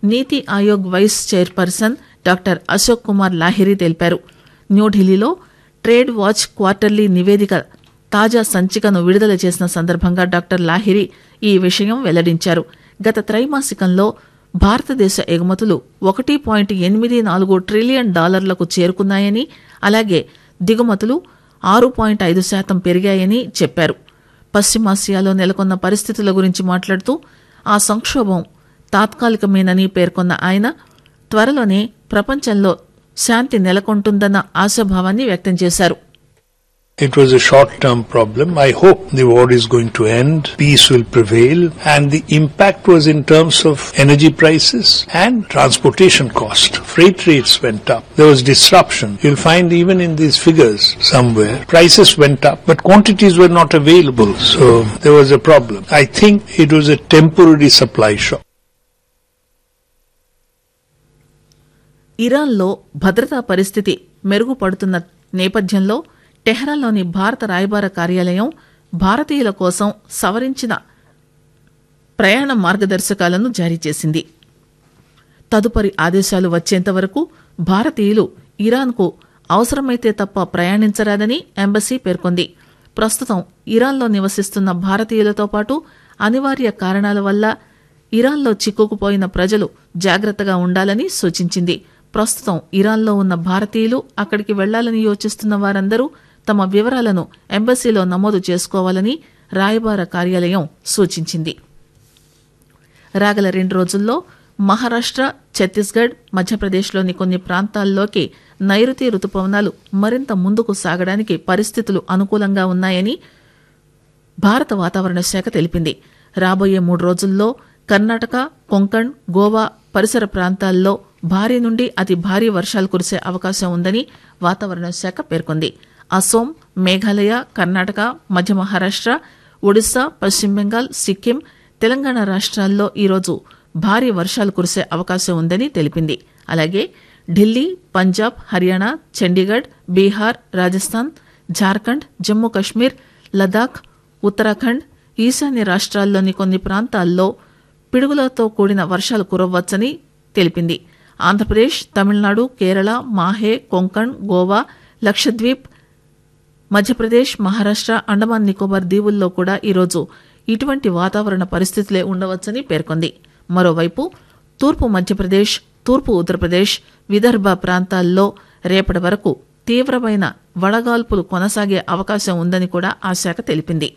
నీతి Aayog vice chairperson doctor Ashok Kumar Lahiri తెలిపారు న్యూఢిల్లీలో ట్రేడ్ వాచ్ క్వార్టర్లీ నివేదిక తాజా సంచికను విడుదల చేసిన సందర్భంగా డాక్టర్ లాహిరి ఈ విషయం వెల్లడించారు గత త్రైమాసికంలో భారతదేశ ఎగుమతులు ఒకటి పాయింట్ ఎనిమిది నాలుగు ట్రిలియన్ డాలర్లకు చేరుకున్నాయని అలాగే దిగుమతులు ఆరు పాయింట్ ఐదు శాతం పెరిగాయని చెప్పారు పశ్చిమాసియాలో నెలకొన్న పరిస్థితుల గురించి మాట్లాడుతూ ఆ సంక్షోభం తాత్కాలికమేనని పేర్కొన్న ఆయన త్వరలోనే ప్రపంచంలో శాంతి నెలకొంటుందన్న ఆశాభావాన్ని వ్యక్తం చేశారు It was a short term problem. I hope the war is going to end, peace will prevail, and the impact was in terms of energy prices and transportation cost. Freight rates went up. There was disruption. You'll find even in these figures somewhere, prices went up, but quantities were not available. So there was a problem. I think it was a temporary supply shock. ఇరాన్లో భద్రతా పరిస్థితి మెరుగుపడుతున్న నేపథ్యంలో టెహ్రాన్లోని భారత రాయబార కార్యాలయం భారతీయుల కోసం సవరించిన ప్రయాణ మార్గదర్శకాలను జారీ చేసింది తదుపరి ఆదేశాలు వచ్చేంత వరకు భారతీయులు ఇరాన్కు అవసరమైతే తప్ప ప్రయాణించరాదని ఎంబసీ పేర్కొంది ప్రస్తుతం ఇరాన్లో నివసిస్తున్న భారతీయులతో పాటు అనివార్య కారణాల వల్ల ఇరాన్లో చిక్కుకుపోయిన ప్రజలు జాగ్రత్తగా ఉండాలని సూచించింది ప్రస్తుతం ఇరాన్లో ఉన్న భారతీయులు అక్కడికి వెళ్లాలని యోచిస్తున్న వారందరూ తమ వివరాలను ఎంబసీలో నమోదు చేసుకోవాలని రాయబార కార్యాలయం సూచించింది రాగల రెండు రోజుల్లో మహారాష్ట్ర ఛత్తీస్గఢ్ మధ్యప్రదేశ్లోని కొన్ని ప్రాంతాల్లోకి నైరుతి రుతుపవనాలు మరింత ముందుకు సాగడానికి పరిస్థితులు అనుకూలంగా ఉన్నాయని భారత వాతావరణ శాఖ తెలిపింది రాబోయే మూడు రోజుల్లో కర్ణాటక కొంకణ్ గోవా పరిసర ప్రాంతాల్లో భారీ నుండి అతి భారీ వర్షాలు కురిసే అవకాశం ఉందని వాతావరణ శాఖ పేర్కొంది అసోం మేఘాలయ కర్ణాటక మధ్య మహారాష్ట్ర ఒడిశా పశ్చిమ బెంగాల్ సిక్కిం తెలంగాణ రాష్ట్రాల్లో ఈరోజు భారీ వర్షాలు కురిసే అవకాశం ఉందని తెలిపింది అలాగే ఢిల్లీ పంజాబ్ హర్యానా చండీగఢ్ బీహార్ రాజస్థాన్ జార్ఖండ్ జమ్మూ కశ్మీర్ లదాఖ్ ఉత్తరాఖండ్ ఈశాన్య రాష్ట్రాల్లోని కొన్ని ప్రాంతాల్లో పిడుగులతో కూడిన వర్షాలు కురవ్వచ్చని తెలిపింది ఆంధ్రప్రదేశ్ తమిళనాడు కేరళ మాహే కొంకణ్ గోవా లక్షద్వీప్ మధ్యప్రదేశ్ మహారాష్ట్ర అండమాన్ నికోబార్ దీవుల్లో కూడా ఈరోజు ఇటువంటి వాతావరణ పరిస్థితులే ఉండవచ్చని పేర్కొంది మరోవైపు తూర్పు మధ్యప్రదేశ్ తూర్పు ఉత్తరప్రదేశ్ విదర్భ ప్రాంతాల్లో రేపటి వరకు తీవ్రమైన వడగాల్పులు కొనసాగే అవకాశం ఉందని కూడా ఆ శాఖ తెలిపింది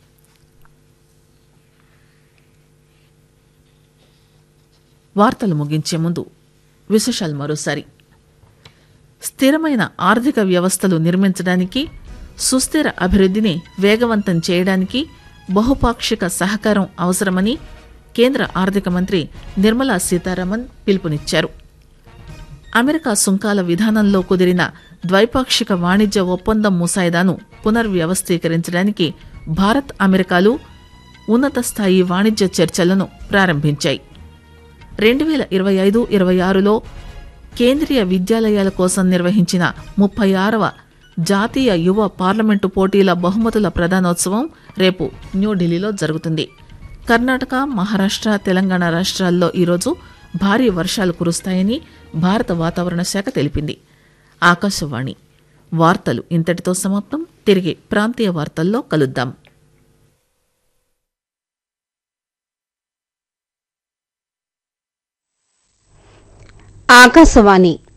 వార్తలు ముగించే ముందు విశేషాలు మరోసారి స్థిరమైన ఆర్థిక వ్యవస్థలు నిర్మించడానికి సుస్థిర అభివృద్ధిని వేగవంతం చేయడానికి బహుపాక్షిక సహకారం అవసరమని కేంద్ర ఆర్థిక మంత్రి నిర్మలా సీతారామన్ పిలుపునిచ్చారు అమెరికా సుంకాల విధానంలో కుదిరిన ద్వైపాక్షిక వాణిజ్య ఒప్పందం ముసాయిదాను పునర్వ్యవస్థీకరించడానికి భారత్ అమెరికాలు ఉన్నత స్థాయి వాణిజ్య చర్చలను ప్రారంభించాయి రెండు వేల ఇరవై ఐదు ఇరవై ఆరులో కేంద్రీయ విద్యాలయాల కోసం నిర్వహించిన ముప్పై ఆరవ జాతీయ యువ పార్లమెంటు పోటీల బహుమతుల ప్రధానోత్సవం రేపు న్యూఢిల్లీలో జరుగుతుంది కర్ణాటక మహారాష్ట్ర తెలంగాణ రాష్ట్రాల్లో ఈరోజు భారీ వర్షాలు కురుస్తాయని భారత వాతావరణ శాఖ తెలిపింది ఆకాశవాణి వార్తలు ఇంతటితో సమాప్తం తిరిగి ప్రాంతీయ వార్తల్లో కలుద్దాం ఆకాశవాణి